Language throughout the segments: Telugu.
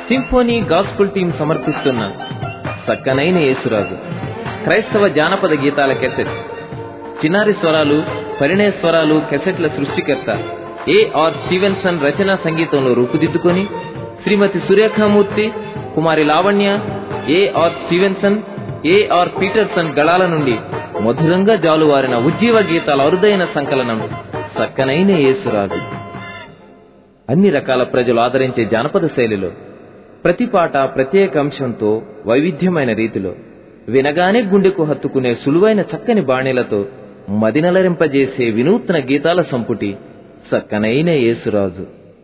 సింఫోనీ గాస్పుల్ టీం సమర్పిస్తున్న సక్కనైన యేసురాజు క్రైస్తవ జానపద గీతాల కెసెట్ చిన్నారి స్వరాలు పరిణయ స్వరాలు కెసెట్ల సృష్టికర్త ఏఆర్ స్టీవెన్సన్ రచనా సంగీతంలో రూపుదిద్దుకొని Srimathi Surekhamurthy Kumari Lavanya A R Stevenson A R Peterson గళాల నుండి మధురంగా జాలువారిన ఉజ్జీవ గీతాల అరుదైన సంకలనం సక్కనైన యేసురాజు అన్ని రకాల ప్రజలు ఆదరించే జానపద శైలిలో ప్రతి పాట ప్రత్యేక అంశంతో వైవిధ్యమైన రీతిలో వినగానే గుండెకు హత్తుకునే సులువైన చక్కని బాణీలతో మదినలరింపజేసే వినూత్న గీతాల సంపుటి సక్కనైన యేసురాజు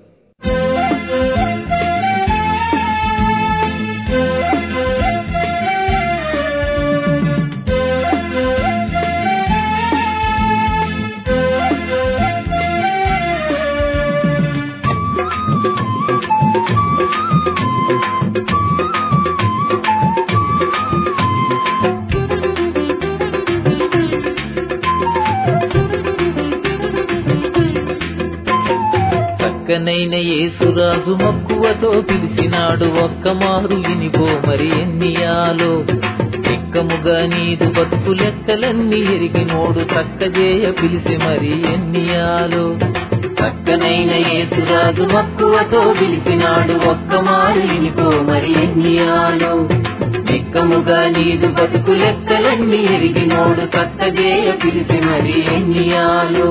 చక్కనైన యేసురాజు మక్కువతో పిలిచినాడు ఒక్క మారు ఇనిపో మరి ఎన్నియాలో ఎక్కముగా నీదు బతుకు లెక్కలన్నీ ఎరిగినోడు చక్కజేయ పిలిచి మరి ఎన్నియాలో చక్కనైన యేసురాజు మక్కువతో పిలిచినాడు ఒక్క మారు ఇనిపో మరి ఎన్నియాలో ఎక్కముగా నీదు బతుకు లెక్కలన్నీ ఎరిగినోడు చక్కజేయ పిలిచి మరి ఎన్నియాలో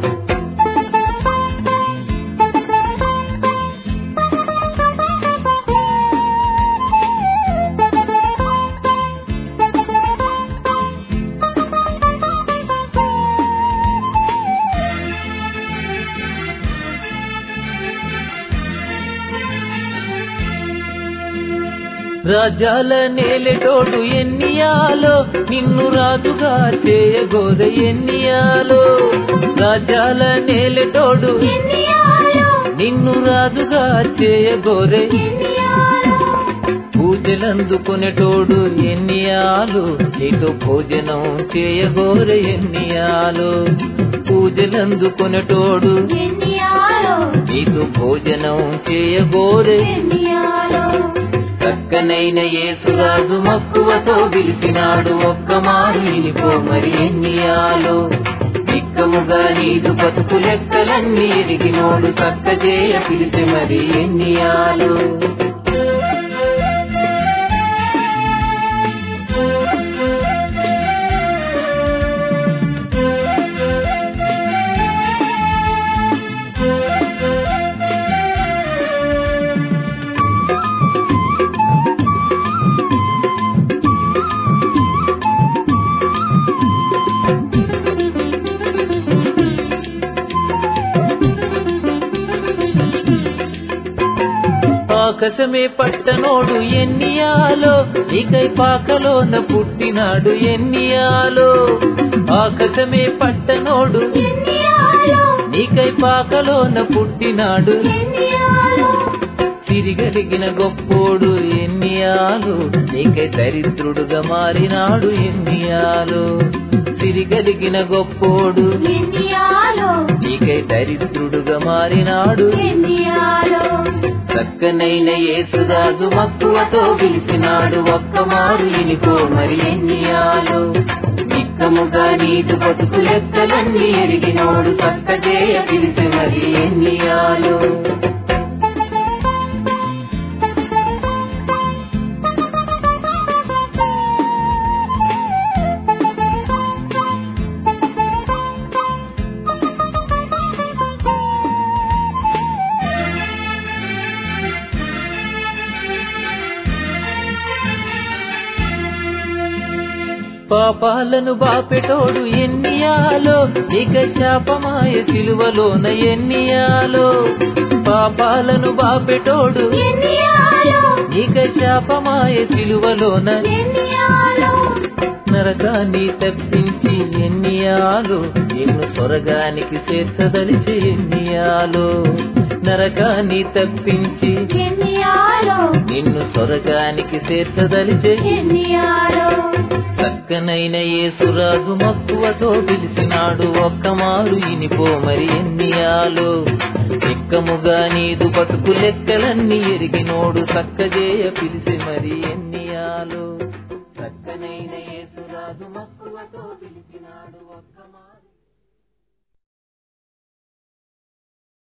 రాజాల నేలెటోడు ఎన్నియాలో నిన్ను రాజుగా చేయగోద ఎన్నియాలో రాజాల నేలెటోడు నిన్ను రాజుగా చేయగోరే పూజలందుకునేటోడు ఎన్నియాలు నీకు భోజనం చేయగోరె ఎన్నియాలు పూజలందుకునేటోడు నీకు భోజనం చేయగోరె చక్కనైన యేసురాజు మక్కువతో పిలిచినాడు ఒక్క మారు ఇనిపో మరి ఎన్నియాలో నిక్కముగా నీదు బతుకు లెక్కలన్నీ ఎరిగినోడు చక్క చేయ పిలిచి మరి ఎన్నియాలు ఆకాశమే పట్టనోడు ఎన్నియాలో నీకై పాకలోన పుట్టినాడు ఎన్నియాలో ఆకాశమే పట్టనోడు నీకై పాకలోన పుట్టినాడు తిరిగలిగిన గొప్పోడు ఎన్నియాలు నీకై దరిద్రుడుగా మారినాడు ఎన్నియాలు తిరిగలిగిన గొప్పోడు నీకై దరిద్రుడుగా మారినాడు చక్కనైన యేసురాజు మక్కువతో పిలిచినాడు ఒక్క మారు ఇనికో మరి ఎన్నియాలు నిక్కముగా నీదు బతుకు లెక్కలన్నీ ఎరిగినోడు చక్కజేయ పిలిచి మరి ఎన్నియాలు పాపాలను బాపెటోడు ఎన్నియాలో ఇక శాపమాయ సిలువలోన ఎన్నియాలో పాపాలను బాపెటోడు ఇక శాపమాయ సిలువలోన నరకాన్ని తప్పించి ఎన్నియాలు నిన్ను స్వర్గానికి చేర్చదలిచి ఎన్నియాలు నరకాన్ని తప్పించి నిన్ను స్వర్గానికి చేర్చదలిచే చక్కనైన యేసురాజు మక్కువతో పిలిచినాడు ఒక్క మారు ఇనిపో మరి ఎన్నియాలో ఎక్కముగా నీదు బతుకు లెక్కలన్నీ ఎరిగినోడు చక్కజేయ పిలిసి మరి ఎన్నియాలు చక్కనైన యేసురాజు మక్కువతో పిలిచినాడు ఒక్క మారు